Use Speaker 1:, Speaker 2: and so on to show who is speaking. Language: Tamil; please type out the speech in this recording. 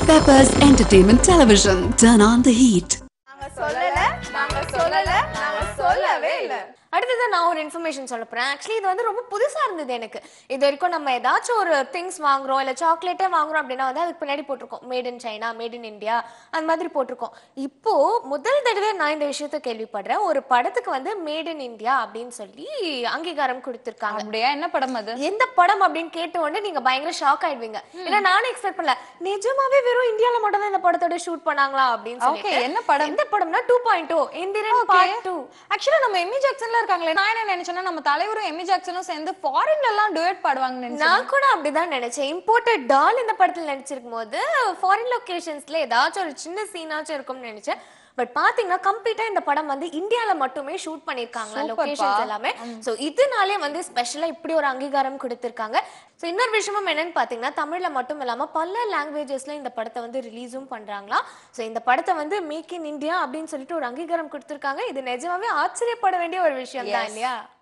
Speaker 1: Peppers Entertainment Television. Turn on the heat.
Speaker 2: நாங்க சொல்லல நாங்க சொல்லல நாங்க சொல்லவே இல்ல
Speaker 3: அடுத்தது நான் ஒரு இன்ஃபர்மேஷன் சொல்ல போறேன் ஆக்சுவலி இது வந்து ரொம்ப புதுசா இருந்தது எனக்கு இது வரைக்கும் நம்ம ஏதாச்சும் ஒரு திங்ஸ் வாங்குறோம் இல்ல சாக்லேட்டே வாங்குறோம் அப்படின்னா வந்து அதுக்கு பின்னாடி போட்டிருக்கோம் made in China made in India அந்த மாதிரி போட்டிருக்கோம் இப்போ முதல் தடவை நான் இந்த விஷயத்த கேள்விப்படுறேன் ஒரு படத்துக்கு வந்து மேட் இன் இந்தியா அப்படின்னு சொல்லி அங்கீகாரம் கொடுத்திருக்காங்க
Speaker 2: அப்படியா என்ன படம் அது
Speaker 3: எந்த படம் அப்படின்னு கேட்ட உடனே நீங்க பயங்கர ஷாக் ஆயிடுவீங்க ஏன்னா நானும் எக்ஸ்பெக்ட் பண்ணல நிஜமாவே வெறும் இந்தியால மட்டும் தான் இந்த படத்தோட ஷூட் பண்ணாங்களா அப்படின்னு
Speaker 2: Okay,
Speaker 3: சொல்லி
Speaker 2: என்ன படம்?
Speaker 3: எந்த படம்னா two point two Enthiran part two
Speaker 2: ஆக்சுவலா நம்ம எமி ஜாக்சன்ல இருக்காங்களே நான் என்ன நினைச்சேன்னா நம்ம தலைவரும் எமி ஜாக்சனும் சேர்ந்து ஃபாரின்ல எல்லாம் டுயட் பாடுவாங்கன்னு நினைச்சேன்
Speaker 3: நான் கூட அப்படிதான் நினைச்சேன் இம்போர்ட்டட் டால் இந்த படத்துல நடிச்சிருக்கும் போது ஃபாரின் லொகேஷன்ஸ்ல ஏதாச்சும் ஒரு சின்ன சீனாச்சும் இருக்கும்னு நினைச்சேன் பட் பாத்தீங்கன்னா கம்ப்ளீட்டா இந்த படம் வந்து இந்தியால மட்டுமே ஷூட் பண்ணிருக்காங்க
Speaker 2: Superப்பா.
Speaker 3: லொகேஷன்ஸ் எல்லாமே சோ இதனாலே வந்து ஸ்பெஷலா இப்படி ஒரு அங்கீகாரம் கொடுத்திருக்காங்க சோ இன்னொரு விஷயமும் என்னன்னு பாத்தீங்கன்னா தமிழ்ல மட்டும் இல்லாம பல லாங்குவேஜஸ்ல இந்த படத்தை வந்து ரிலீஸும் பண்றாங்களா சோ இந்த படத்தை வந்து மேக் இன் இந்தியா அப்படின்னு சொல்லிட்டு ஒரு அங்கீகாரம் கொடுத்திருக்காங்க இது நிஜமாவே ஆச்சரியப்பட வேண்டிய ஒரு விஷயம் தான்
Speaker 2: Yes.
Speaker 3: இல்லையா